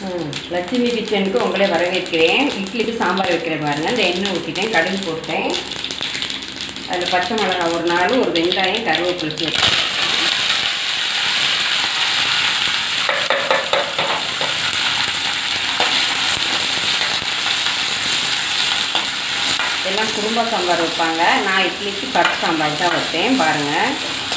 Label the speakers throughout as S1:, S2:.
S1: ம், லட்சுமி கிச்சனுக்கு உங்களை வரவேற்கிறேன் இட்லிக்கு சாம்பார் வைக்கிறேன் பாருங்க இந்த எண்ணெய் ஊற்றிட்டேன் கடுகு போட்டேன் அதில் பச்சை மிளகாய் ஒரு நாள் ஒரு வெங்காயம் கருவேப்பிலை சேர்த்து எல்லாம் குடும்ப சாம்பார் வைப்பாங்க நான் இட்லிக்கு பருப்பு சாம்பார் தான் வைப்பேன் பாருங்கள்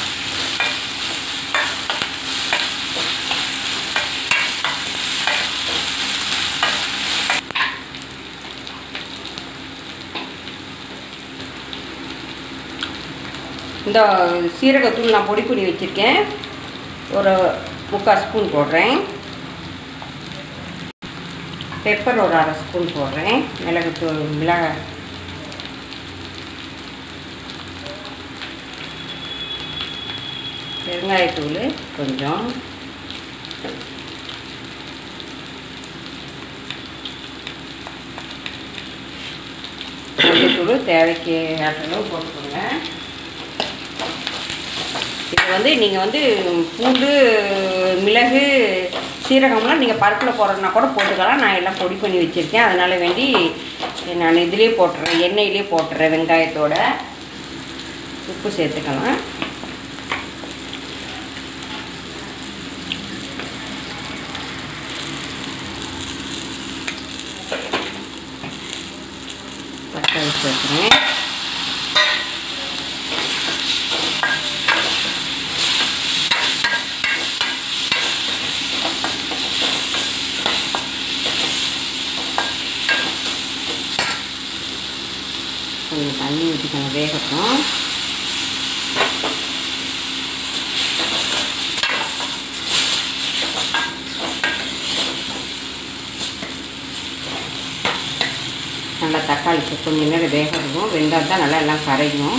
S1: இந்த சீரகத்தூள் நான் பொடி பண்ணி வச்சுருக்கேன் ஒரு முக்கால் ஸ்பூன் போடுறேன் பெப்பர் ஒரு அரை ஸ்பூன் போடுறேன் மிளகுத்தூள் மிளகாய் பெருங்காயத்தூள் கொஞ்சம் மஞ்சத்தூள் தேவைக்கு ஏற்றளவு போட்டுக்கோங்க இது வந்து நீங்கள் வந்து பூண்டு மிளகு சீரகம்லாம் நீங்கள் பருப்பில் போடுறதுனா கூட போட்டுக்கலாம் நான் எல்லாம் பொடி பண்ணி வச்சுருக்கேன் அதனால் வேண்டி நான் இதுலேயே போட்டுறேன் எண்ணெயிலே போட்டுறேன் வெங்காயத்தோட உப்பு சேர்த்துக்கலாம் தக்காளி சேர்க்குறேன் கொஞ்சம் தண்ணி ஊற்றிக்கணும் வேகட்டும் நல்லா தக்காளி கொஞ்சம் நேரம் வேக இருக்கும் வெந்தால் தான் நல்லா எல்லாம் கரையும்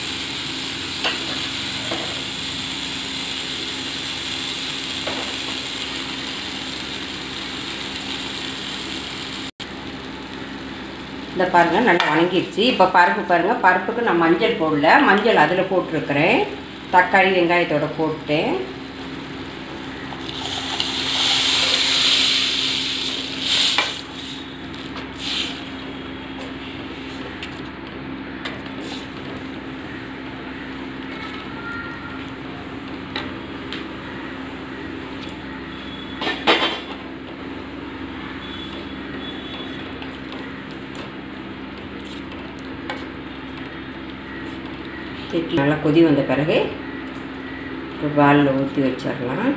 S1: இந்த பாருங்கள் நல்லா வணங்கிடுச்சு இப்போ பருப்பு பாருங்கள் பருப்புக்கு நான் மஞ்சள் போடல மஞ்சள் அதில் போட்டிருக்கிறேன் தக்காளி வெங்காயத்தோட போட்டேன் இட்லி நல்லா கொதி வந்த பிறகு ஒரு பாலில் ஊற்றி வச்சிடலாம்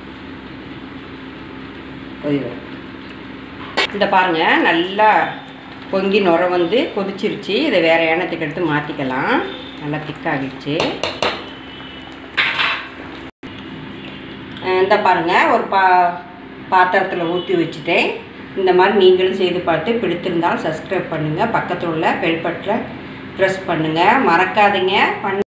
S1: கொதி வரும் இந்த பாருங்கள் நல்லா பொங்கி நுர வந்து கொதிச்சிருச்சு இதை வேறு எண்ணத்துக்கு எடுத்து மாற்றிக்கலாம் நல்லா திக்காகிடுச்சு இந்த பாருங்கள் ஒரு பா பாத்திரத்தில் ஊற்றி வச்சுட்டேன் இந்த மாதிரி நீங்களும் செய்து பார்த்து பிடித்திருந்தால் சப்ஸ்கிரைப் பண்ணுங்கள் பக்கத்தில் உள்ள பெல் பட்டனை ப்ரெஸ் பண்ணுங்கள் மறக்காதீங்க பண்ண